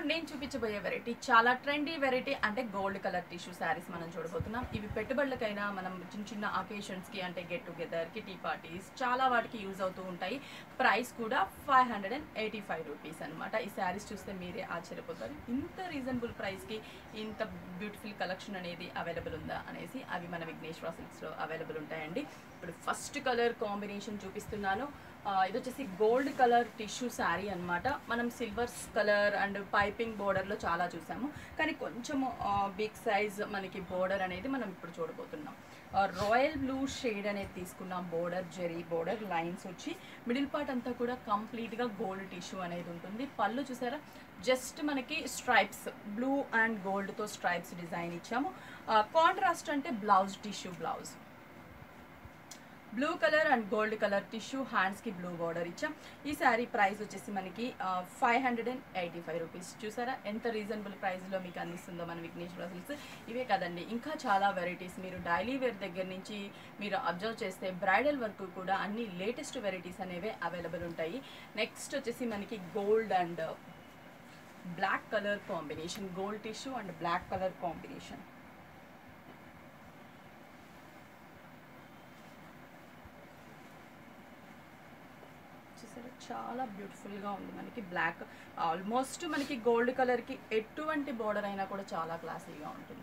నేను చూపించబోయే వెరైటీ చాలా ట్రెండీ వెరైటీ అంటే గోల్డ్ కలర్ టిష్యూ శారీస్ మనం చూడబోతున్నాం ఇవి పెట్టుబడులకైనా మనం చిన్న చిన్న అకేషన్స్కి అంటే గెట్ టుగెదర్ కిటీ పార్టీస్ చాలా వాటికి యూజ్ అవుతూ ఉంటాయి ప్రైస్ కూడా five hundred and eighty five rupees అనమాట ఈ శారీస్ చూస్తే మీరే ఆశ్చర్యపోతారు ఇంత రీజనబుల్ ప్రైస్కి ఇంత బ్యూటిఫుల్ కలెక్షన్ అనేది అవైలబుల్ ఉందా అనేసి అవి మన విఘ్నేశ్వర సిల్క్స్లో అవైలబుల్ ఉంటాయండి ఇప్పుడు ఫస్ట్ కలర్ కాంబినేషన్ చూపిస్తున్నాను ఆ, ఇది వచ్చేసి గోల్డ్ కలర్ టిష్యూ శారీ అన్నమాట మనం సిల్వర్స్ కలర్ అండ్ పైపింగ్ బోర్డర్లో చాలా చూసాము కానీ కొంచెం బిగ్ సైజ్ మనకి బోర్డర్ అనేది మనం ఇప్పుడు చూడబోతున్నాం రాయల్ బ్లూ షేడ్ అనేది తీసుకున్నాం బోర్డర్ జెరీ బోర్డర్ లైన్స్ వచ్చి మిడిల్ పార్ట్ అంతా కూడా కంప్లీట్గా గోల్డ్ టిష్యూ అనేది ఉంటుంది పళ్ళు చూసారా జస్ట్ మనకి స్ట్రైప్స్ బ్లూ అండ్ గోల్డ్తో స్ట్రైప్స్ డిజైన్ ఇచ్చాము కాంట్రాస్ట్ అంటే blouse tissue blouse blue colour and gold colour tissue హ్యాండ్స్కి బ్లూ బార్డర్ ఇచ్చాం ఈ శారీ ప్రైస్ వచ్చేసి మనకి five hundred and eighty five rupees చూసారా ఎంత రీజనబుల్ ప్రైస్లో మీకు అందిస్తుందో మన విఘ్నేశ్వర సిల్క్స్ ఇవే కదండి ఇంకా చాలా వెరైటీస్ మీరు డైలీ వేర్ దగ్గర నుంచి మీరు అబ్జర్వ్ చేస్తే బ్రైడల్ వరకు కూడా అన్ని లేటెస్ట్ వెరైటీస్ అనేవి అవైలబుల్ ఉంటాయి నెక్స్ట్ వచ్చేసి మనకి gold and black colour combination gold tissue and black colour combination చూసారా చాలా బ్యూటిఫుల్గా ఉంది మనకి బ్లాక్ ఆల్మోస్ట్ మనకి గోల్డ్ కలర్కి ఎటువంటి బోర్డర్ అయినా కూడా చాలా క్లాసీగా ఉంటుంది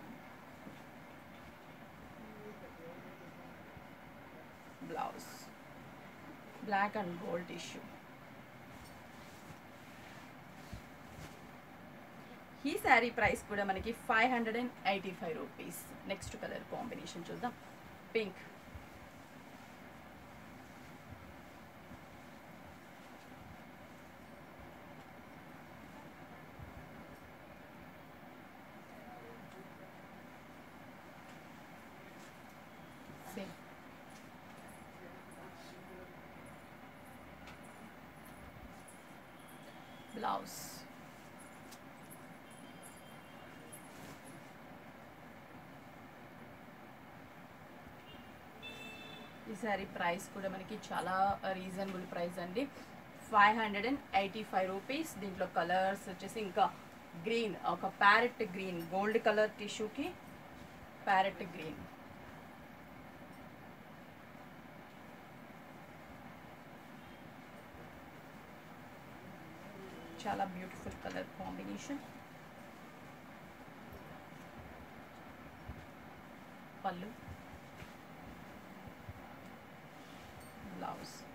blouse black and gold tissue ఈ శారీ ప్రైస్ కూడా మనకి five hundred and eighty five rupees next colour combination చూద్దాం పింక్ సేమ్ బ్లౌజ్ ఈ సారీ ప్రైస్ కూడా మనకి చాలా రీజనబుల్ ప్రైస్ అండి five hundred and eighty five rupees దీంట్లో కలర్స్ వచ్చేసి ఇంకా గ్రీన్ ఒక ప్యారెట్ గ్రీన్ గోల్డ్ కలర్ టిష్యూకి ప్యారెట్ గ్రీన్ చాలా బ్యూటిఫుల్ కలర్ కాంబినేషన్ పళ్ళు blouse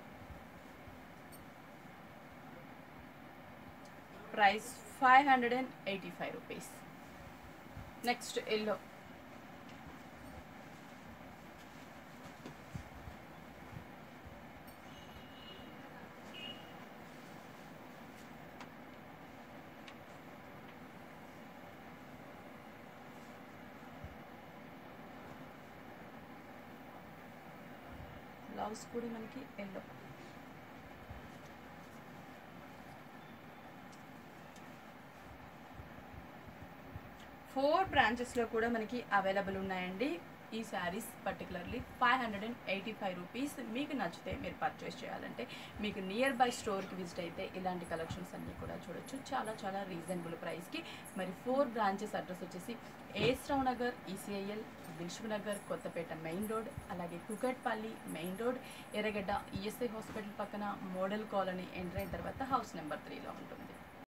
price five hundred and eighty five rupees next yellow blouse కూడా మనకి ఎల్లో ఫోర్ బ్రాంచెస్లో కూడా మనకి అవైలబుల్ ఉన్నాయండి ఈ saris particularly five hundred and eighty five rupees మీకు నచ్చితే మీరు పర్చేస్ చేయాలంటే మీకు నియర్ బై స్టోర్కి విజిట్ అయితే ఇలాంటి కలెక్షన్స్ అన్నీ కూడా చూడొచ్చు చాలా చాలా రీజనబుల్ ప్రైస్కి మరి ఫోర్ బ్రాంచెస్ అడ్రస్ వచ్చేసి AS Rao Nagar ECIL Dilsukh Nagar Kothapet main road అలాగే Kukatpally main road Erragadda ESI hospital పక్కన మోడల్ కాలనీ ఎంటర్ అయిన తర్వాత హౌస్ నెంబర్ త్రీలో ఉంటుంది